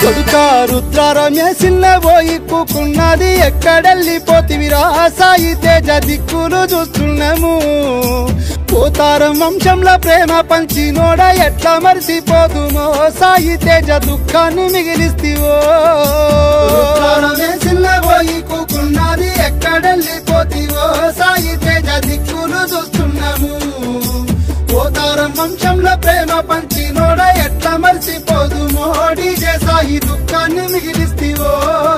కొడుక రుద్రారమే చిన్న పోయి కూకున్నది ఎక్కడెళ్ళిపోతివిరా సాయి తేజ దిక్కులు చూస్తున్నాము పోతారం వంశంలో ప్రేమ పంచినోడ ఎట్లా మరిసిపోదుమో సాయి తేజ దుఃఖాన్ని మిగిలిస్తివో రుద్రారమే చిన్న పోయి కూకున్నది ఎక్కడెళ్ళిపోతివో సాయి తేజ దిక్కులు చూస్తున్నాము పోతారం వంశంలో ప్రేమ పంచినోడ ఎట్లా మర్చిపోదు మోడీ చేసాయి దుఃఖాన్ని మిగిలిస్తివో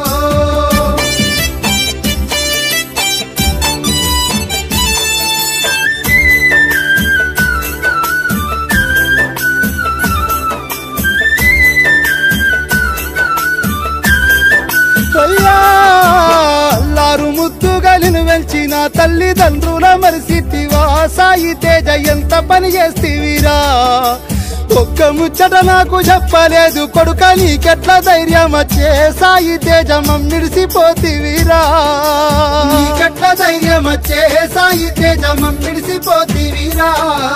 అయ్యా అల్లారు ముద్దుగలిను వెంచిన తల్లిదండ్రుల మరిసితివా సాయి తేజ ఎంత పని చేస్తివిరా ఒక్క ముచ్చట నాకు చెప్పలేదు కొడుక నీకెట్లా ధైర్యం వచ్చే సాయి తేజ మమ్మిడిసిపోతివిరా నీకెట్లా ధైర్యం వచ్చే సాయి తేజ మమ్మిడిసిపోతివిరా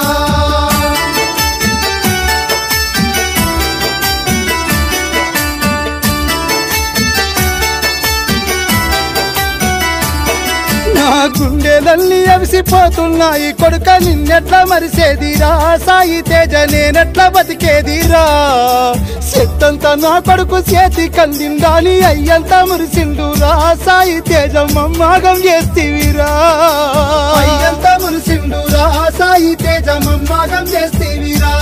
నా గుండెలన్నీ అవిసిపోతున్నాయి కొడుక నిన్నెట్లా మరిసేదిరా సాయి తేజ నేనెట్లా బతికేదిరా చెత్తంతా నా కొడుకు చేతి కందిండాని అయ్యంతా మురిసిండురా సాయి తేజ మమ్మాగం చేస్తీవిరా అయ్యంతా మురిసిండురా సాయి తేజ మమ్మాగం చేస్తీవిరా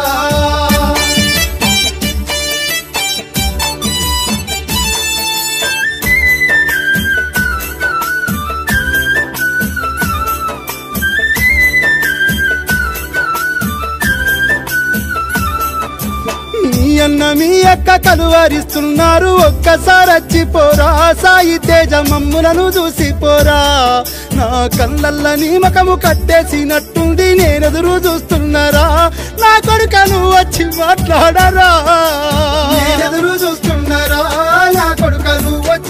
మీ అన్న మీ అక్క కలువరిస్తున్నారు ఒక్కసారి వచ్చిపోరా సాయి తేజ మమ్ములను చూసిపోరా నా కళ్ళల్ల నీ మకము కట్టేసినట్టుంది నేనెదురు చూస్తున్నారా నా కొడుక నువ్వు వచ్చి మాట్లాడరా నేనెదురు చూస్తున్నారా నా కొడుక నువ్వు వచ్చి